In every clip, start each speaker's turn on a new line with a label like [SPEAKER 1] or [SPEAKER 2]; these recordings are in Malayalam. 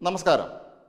[SPEAKER 1] നമസ്കാരം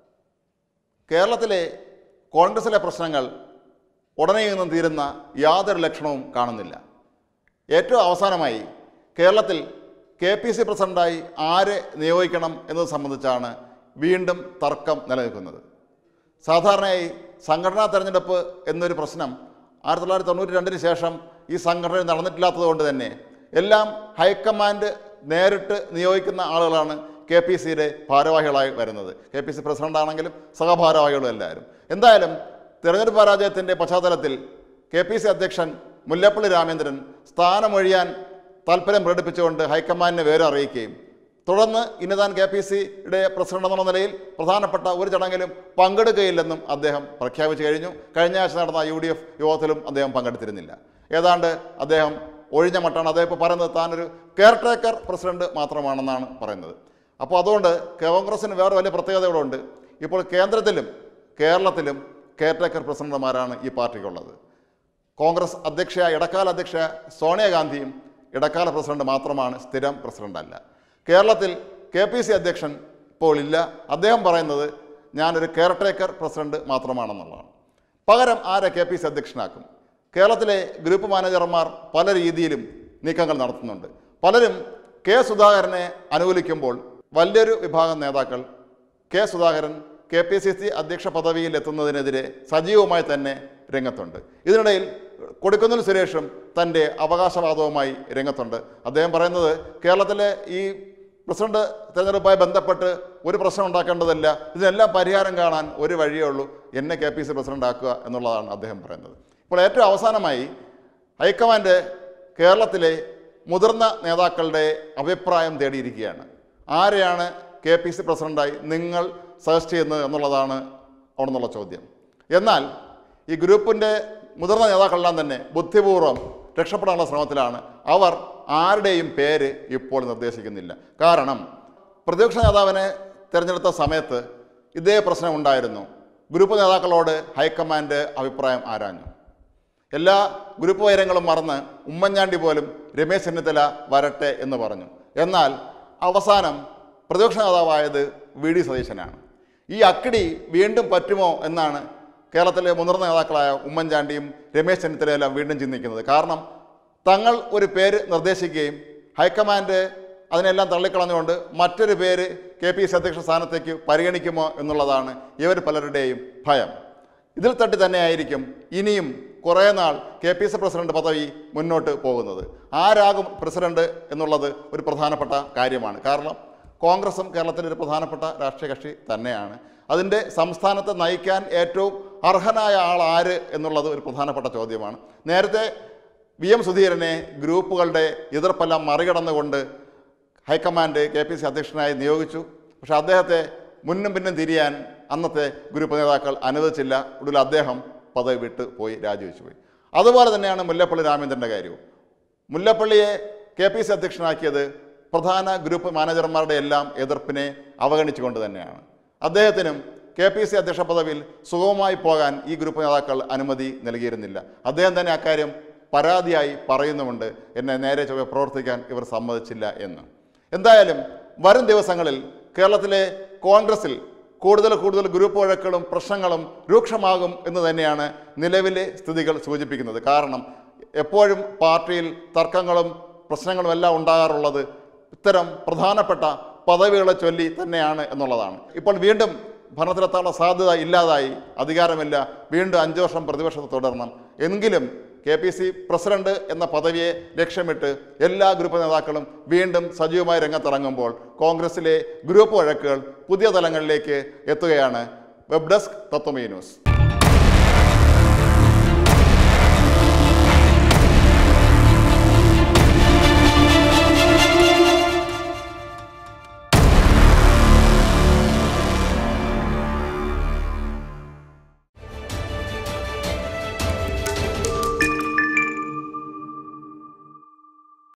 [SPEAKER 1] കേരളത്തിലെ കോൺഗ്രസിലെ പ്രശ്നങ്ങൾ ഉടനെയൊന്നും തീരുന്ന യാതൊരു ലക്ഷണവും കാണുന്നില്ല ഏറ്റവും അവസാനമായി കേരളത്തിൽ കെ പി സി പ്രസിഡൻ്റായി ആരെ നിയോഗിക്കണം എന്നത് സംബന്ധിച്ചാണ് വീണ്ടും തർക്കം നിലനിൽക്കുന്നത് സാധാരണയായി സംഘടനാ തെരഞ്ഞെടുപ്പ് എന്നൊരു പ്രശ്നം ആയിരത്തി തൊള്ളായിരത്തി തൊണ്ണൂറ്റി രണ്ടിന് ശേഷം ഈ സംഘടന നടന്നിട്ടില്ലാത്തത് കൊണ്ട് തന്നെ എല്ലാം ഹൈക്കമാൻഡ് നേരിട്ട് നിയോഗിക്കുന്ന ആളുകളാണ് കെ പി സിയുടെ ഭാരവാഹികളായി വരുന്നത് കെ പി സി പ്രസിഡന്റ് ആണെങ്കിലും സഹഭാരവാഹികളും എല്ലാവരും എന്തായാലും തെരഞ്ഞെടുപ്പ് പരാജയത്തിൻ്റെ പശ്ചാത്തലത്തിൽ കെ പി സി അധ്യക്ഷൻ മുല്ലപ്പള്ളി രാമേന്ദ്രൻ സ്ഥാനമൊഴിയാൻ താല്പര്യം പ്രകടിപ്പിച്ചുകൊണ്ട് ഹൈക്കമാൻഡിനെ വിവരം അറിയിക്കുകയും തുടർന്ന് ഇനി താൻ കെ പി സിയുടെ പ്രസിഡന്റ് എന്നുള്ള നിലയിൽ പ്രധാനപ്പെട്ട ഒരു ചടങ്ങിലും പങ്കെടുക്കുകയില്ലെന്നും അദ്ദേഹം പ്രഖ്യാപിച്ചു കഴിഞ്ഞു കഴിഞ്ഞ ആഴ്ച നടന്ന യു ഡി എഫ് യോഗത്തിലും അദ്ദേഹം പങ്കെടുത്തിരുന്നില്ല ഏതാണ്ട് അദ്ദേഹം ഒഴിഞ്ഞ മട്ടാണ് അദ്ദേഹം ഇപ്പോൾ പറയുന്നത് താനൊരു കെയർ ടേക്കർ പ്രസിഡന്റ് മാത്രമാണെന്നാണ് പറയുന്നത് അപ്പോൾ അതുകൊണ്ട് കോൺഗ്രസിന് വേറെ വലിയ പ്രത്യേകതകളുണ്ട് ഇപ്പോൾ കേന്ദ്രത്തിലും കേരളത്തിലും കെയർ ടേക്കർ പ്രസിഡന്റുമാരാണ് ഈ പാർട്ടിക്കുള്ളത് കോൺഗ്രസ് അധ്യക്ഷയായ ഇടക്കാല അധ്യക്ഷ സോണിയാഗാന്ധിയും ഇടക്കാല പ്രസിഡന്റ് മാത്രമാണ് സ്ഥിരം പ്രസിഡന്റ് അല്ല കേരളത്തിൽ കെ പി സി അധ്യക്ഷൻ ഇപ്പോൾ ഇല്ല അദ്ദേഹം പറയുന്നത് ഞാനൊരു കെയർടേക്കർ പ്രസിഡന്റ് മാത്രമാണെന്നുള്ളതാണ് പകരം ആരെ കെ പി സി അധ്യക്ഷനാക്കും കേരളത്തിലെ ഗ്രൂപ്പ് മാനേജർമാർ പല രീതിയിലും നീക്കങ്ങൾ നടത്തുന്നുണ്ട് പലരും കെ സുധാകരനെ അനുകൂലിക്കുമ്പോൾ വലിയൊരു വിഭാഗം നേതാക്കൾ K Sudhakaran K P C C അധ്യക്ഷ പദവിയിൽ എത്തുന്നതിനെതിരെ സജീവമായി തന്നെ രംഗത്തുണ്ട് ഇതിനിടയിൽ കൊടിക്കുന്നിൽ സുരേഷും തൻ്റെ അവകാശവാദവുമായി രംഗത്തുണ്ട് അദ്ദേഹം പറയുന്നത് കേരളത്തിലെ ഈ പ്രസിഡന്റ് തെരഞ്ഞെടുപ്പുമായി ബന്ധപ്പെട്ട് ഒരു പ്രശ്നം ഉണ്ടാക്കേണ്ടതില്ല ഇതിനെല്ലാം പരിഹാരം കാണാൻ ഒരു വഴിയേ ഉള്ളൂ എന്നെ കെ പി സി പ്രസിഡന്റ് ആക്കുക എന്നുള്ളതാണ് അദ്ദേഹം പറയുന്നത് ഇപ്പോൾ ഏറ്റവും അവസാനമായി ഹൈക്കമാൻഡ് കേരളത്തിലെ മുതിർന്ന നേതാക്കളുടെ അഭിപ്രായം തേടിയിരിക്കുകയാണ് ആരെയാണ് കെ പി സി പ്രസിഡന്റായി നിങ്ങൾ സജസ്റ്റ് ചെയ്യുന്നത് എന്നുള്ളതാണ് അവിടെ നിന്നുള്ള ചോദ്യം എന്നാൽ ഈ ഗ്രൂപ്പിൻ്റെ മുതിർന്ന നേതാക്കളെല്ലാം തന്നെ ബുദ്ധിപൂർവ്വം രക്ഷപ്പെടാനുള്ള ശ്രമത്തിലാണ് അവർ ആരുടെയും പേര് ഇപ്പോൾ നിർദ്ദേശിക്കുന്നില്ല കാരണം പ്രതിപക്ഷ നേതാവിനെ തിരഞ്ഞെടുത്ത സമയത്ത് ഇതേ പ്രശ്നം ഉണ്ടായിരുന്നു ഗ്രൂപ്പ് നേതാക്കളോട് ഹൈക്കമാൻഡ് അഭിപ്രായം ആരാഞ്ഞു എല്ലാ ഗ്രൂപ്പ് ഉയരങ്ങളും മറന്ന് ഉമ്മൻചാണ്ടി പോലും രമേശ് ചെന്നിത്തല വരട്ടെ എന്ന് പറഞ്ഞു എന്നാൽ അവസാനം പ്രതിപക്ഷ നേതാവായത് വി ഡി സതീശനാണ് ഈ അക്കിടി വീണ്ടും പറ്റുമോ എന്നാണ് കേരളത്തിലെ മുതിർന്ന നേതാക്കളായ ഉമ്മൻചാണ്ടിയും രമേശ് ചെന്നിത്തലയെല്ലാം വീണ്ടും ചിന്തിക്കുന്നത് കാരണം തങ്ങൾ ഒരു പേര് നിർദ്ദേശിക്കുകയും ഹൈക്കമാൻഡ് അതിനെല്ലാം തള്ളിക്കളഞ്ഞുകൊണ്ട് മറ്റൊരു പേര് കെ പി സി അധ്യക്ഷ സ്ഥാനത്തേക്ക് പരിഗണിക്കുമോ എന്നുള്ളതാണ് ഇവർ പലരുടെയും ഭയം ഇതിൽ തട്ടി തന്നെയായിരിക്കും ഇനിയും കുറേ നാൾ കെ പി സി പ്രസിഡന്റ് പദവി മുന്നോട്ട് പോകുന്നത് ആരാകും പ്രസിഡന്റ് എന്നുള്ളത് ഒരു പ്രധാനപ്പെട്ട കാര്യമാണ് കാരണം കോൺഗ്രസും കേരളത്തിലെ ഒരു പ്രധാനപ്പെട്ട രാഷ്ട്രീയ കക്ഷി തന്നെയാണ് അതിൻ്റെ സംസ്ഥാനത്തെ നയിക്കാൻ ഏറ്റവും അർഹനായ ആൾ ആര് എന്നുള്ളത് ഒരു പ്രധാനപ്പെട്ട ചോദ്യമാണ് നേരത്തെ വി എം സുധീരനെ ഗ്രൂപ്പുകളുടെ എതിർപ്പെല്ലാം മറികടന്നുകൊണ്ട് ഹൈക്കമാൻഡ് കെ പി സി അധ്യക്ഷനായി നിയോഗിച്ചു പക്ഷേ അദ്ദേഹത്തെ മുന്നും പിന്നും തിരിയാൻ അന്നത്തെ ഗ്രൂപ്പ് നേതാക്കൾ അനുവദിച്ചില്ല ഒടുവിൽ അദ്ദേഹം പദവി വിട്ട് പോയി രാജിവെച്ചു പോയി അതുപോലെ തന്നെയാണ് മുല്ലപ്പള്ളി രാമേന്ദ്രൻ്റെ കാര്യവും മുല്ലപ്പള്ളിയെ കെ പി സി അധ്യക്ഷനാക്കിയത് പ്രധാന ഗ്രൂപ്പ് മാനേജർമാരുടെ എല്ലാം എതിർപ്പിനെ അവഗണിച്ചുകൊണ്ട് തന്നെയാണ് അദ്ദേഹത്തിനും കെ പി സി അധ്യക്ഷ പദവിയിൽ സുഗമമായി പോകാൻ ഈ ഗ്രൂപ്പ് നേതാക്കൾ അനുമതി നൽകിയിരുന്നില്ല അദ്ദേഹം തന്നെ അക്കാര്യം പരാതിയായി പറയുന്നുമുണ്ട് എന്നെ നേരെ ചൊവ്വെ പ്രവർത്തിക്കാൻ ഇവർ സമ്മതിച്ചില്ല എന്ന് എന്തായാലും വരും ദിവസങ്ങളിൽ കേരളത്തിലെ കോൺഗ്രസിൽ കൂടുതൽ കൂടുതൽ ഗ്രൂപ്പ് വഴക്കുകളും പ്രശ്നങ്ങളും രൂക്ഷമാകും എന്ന് തന്നെയാണ് നിലവിലെ സ്ഥിതികൾ സൂചിപ്പിക്കുന്നത് കാരണം എപ്പോഴും പാർട്ടിയിൽ തർക്കങ്ങളും പ്രശ്നങ്ങളും എല്ലാം ഉണ്ടാകാറുള്ളത് ഇത്തരം പ്രധാനപ്പെട്ട പദവികളെ ചൊല്ലി തന്നെയാണ് എന്നുള്ളതാണ് ഇപ്പോൾ വീണ്ടും ഭരണത്തിലെത്താനുള്ള സാധ്യത ഇല്ലാതായി അധികാരമില്ല വീണ്ടും അഞ്ച് വർഷം പ്രതിപക്ഷത്ത് തുടരണം എങ്കിലും കെ പി സി പ്രസിഡന്റ് എന്ന പദവിയെ ലക്ഷ്യമിട്ട് എല്ലാ ഗ്രൂപ്പ് നേതാക്കളും വീണ്ടും സജീവമായി രംഗത്തിറങ്ങുമ്പോൾ കോൺഗ്രസിലെ ഗ്രൂപ്പ് വഴക്കുകൾ പുതിയ തലങ്ങളിലേക്ക് എത്തുകയാണ് വെബ് ഡെസ്ക് തത്വമേ ന്യൂസ്